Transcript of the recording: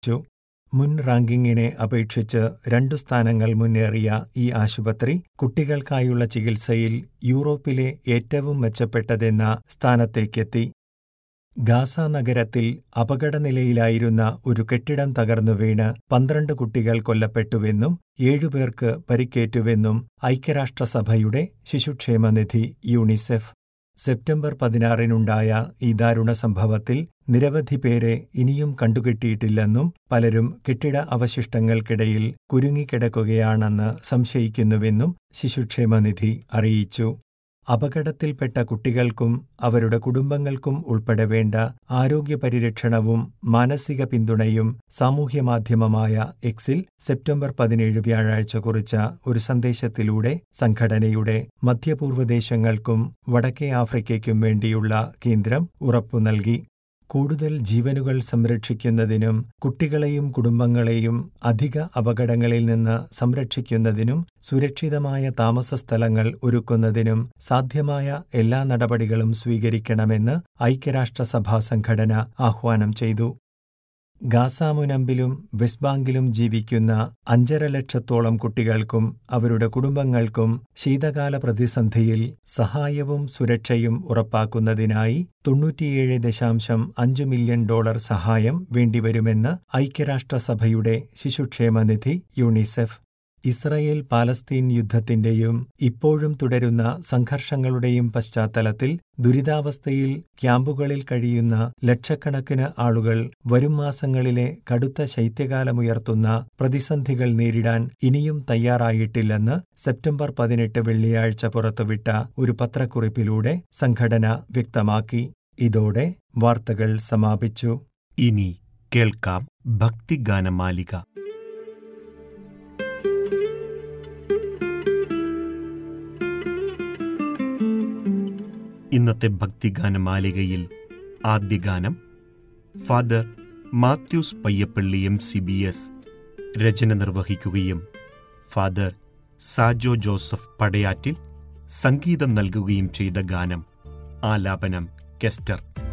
അറിയിച്ചു മുൻ റാങ്കിങ്ങിനെ അപേക്ഷിച്ച് രണ്ടു സ്ഥാനങ്ങൾ മുന്നേറിയ ഈ ആശുപത്രി കുട്ടികൾക്കായുള്ള ചികിത്സയിൽ യൂറോപ്പിലെ ഏറ്റവും മെച്ചപ്പെട്ടതെന്ന സ്ഥാനത്തേക്കെത്തി ഗാസ നഗരത്തിൽ അപകടനിലയിലായിരുന്ന ഒരു കെട്ടിടം തകർന്നു വീണ് പന്ത്രണ്ട് കുട്ടികൾ കൊല്ലപ്പെട്ടുവെന്നും ഏഴുപേർക്ക് പരിക്കേറ്റുവെന്നും ഐക്യരാഷ്ട്രസഭയുടെ ശിശുക്ഷേമനിധി യൂണിസെഫ് സെപ്റ്റംബർ പതിനാറിനുണ്ടായ ഈ ദാരുണ സംഭവത്തിൽ നിരവധി പേരെ ഇനിയും കണ്ടുകിട്ടിയിട്ടില്ലെന്നും പലരും കെട്ടിട അവശിഷ്ടങ്ങൾക്കിടയിൽ കുരുങ്ങിക്കിടക്കുകയാണെന്ന് സംശയിക്കുന്നുവെന്നും ശിശുക്ഷേമനിധി അറിയിച്ചു അപകടത്തിൽപ്പെട്ട കുട്ടികൾക്കും അവരുടെ കുടുംബങ്ങൾക്കും ഉൾപ്പെടെ വേണ്ട ആരോഗ്യ പരിരക്ഷണവും മാനസിക പിന്തുണയും സാമൂഹ്യമാധ്യമമായ എക്സിൽ സെപ്റ്റംബർ പതിനേഴ് വ്യാഴാഴ്ച കുറിച്ച ഒരു സന്ദേശത്തിലൂടെ സംഘടനയുടെ മധ്യപൂർവ്വദേശങ്ങൾക്കും വടക്കേ ആഫ്രിക്കയ്ക്കും വേണ്ടിയുള്ള കേന്ദ്രം ഉറപ്പു നൽകി കൂടുതൽ ജീവനുകൾ സംരക്ഷിക്കുന്നതിനും കുട്ടികളെയും കുടുംബങ്ങളെയും അധിക അപകടങ്ങളിൽ നിന്ന് സംരക്ഷിക്കുന്നതിനും സുരക്ഷിതമായ താമസസ്ഥലങ്ങൾ ഒരുക്കുന്നതിനും സാധ്യമായ എല്ലാ നടപടികളും സ്വീകരിക്കണമെന്ന് ഐക്യരാഷ്ട്രസഭാ സംഘടന ആഹ്വാനം ചെയ്തു ഗാസാമുനമ്പിലും വെസ്റ്റ് ബാങ്കിലും ജീവിക്കുന്ന അഞ്ചര ലക്ഷത്തോളം കുട്ടികൾക്കും അവരുടെ കുടുംബങ്ങൾക്കും ശീതകാല പ്രതിസന്ധിയിൽ സഹായവും സുരക്ഷയും ഉറപ്പാക്കുന്നതിനായി തൊണ്ണൂറ്റിയേഴ് ദശാംശം അഞ്ച് മില്യൺ ഡോളർ സഹായം വേണ്ടിവരുമെന്ന് ഐക്യരാഷ്ട്രസഭയുടെ ശിശുക്ഷേമനിധി യൂണിസെഫ് ഇസ്രയേൽ പാലസ്തീൻ യുദ്ധത്തിന്റെയും ഇപ്പോഴും തുടരുന്ന സംഘർഷങ്ങളുടെയും പശ്ചാത്തലത്തിൽ ദുരിതാവസ്ഥയിൽ ക്യാമ്പുകളിൽ കഴിയുന്ന ലക്ഷക്കണക്കിന് ആളുകൾ വരും മാസങ്ങളിലെ കടുത്ത ശൈത്യകാലമുയർത്തുന്ന പ്രതിസന്ധികൾ നേരിടാൻ ഇനിയും തയ്യാറായിട്ടില്ലെന്ന് സെപ്റ്റംബർ പതിനെട്ട് വെള്ളിയാഴ്ച പുറത്തുവിട്ട ഒരു പത്രക്കുറിപ്പിലൂടെ സംഘടന വ്യക്തമാക്കി ഇതോടെ വാർത്തകൾ സമാപിച്ചു ഇനി കേൾക്കാം ഭക്തിഗാനമാലിക ഇന്നത്തെ ഭക്തിഗാനമാലികയിൽ ആദ്യ ഗാനം father Mathews Payyappilly M C B S രചന നിർവഹിക്കുകയും ഫാദർ സാജോ ജോസഫ് പടയാറ്റിൽ സംഗീതം നൽകുകയും ചെയ്ത ഗാനം ആലാപനം കെസ്റ്റർ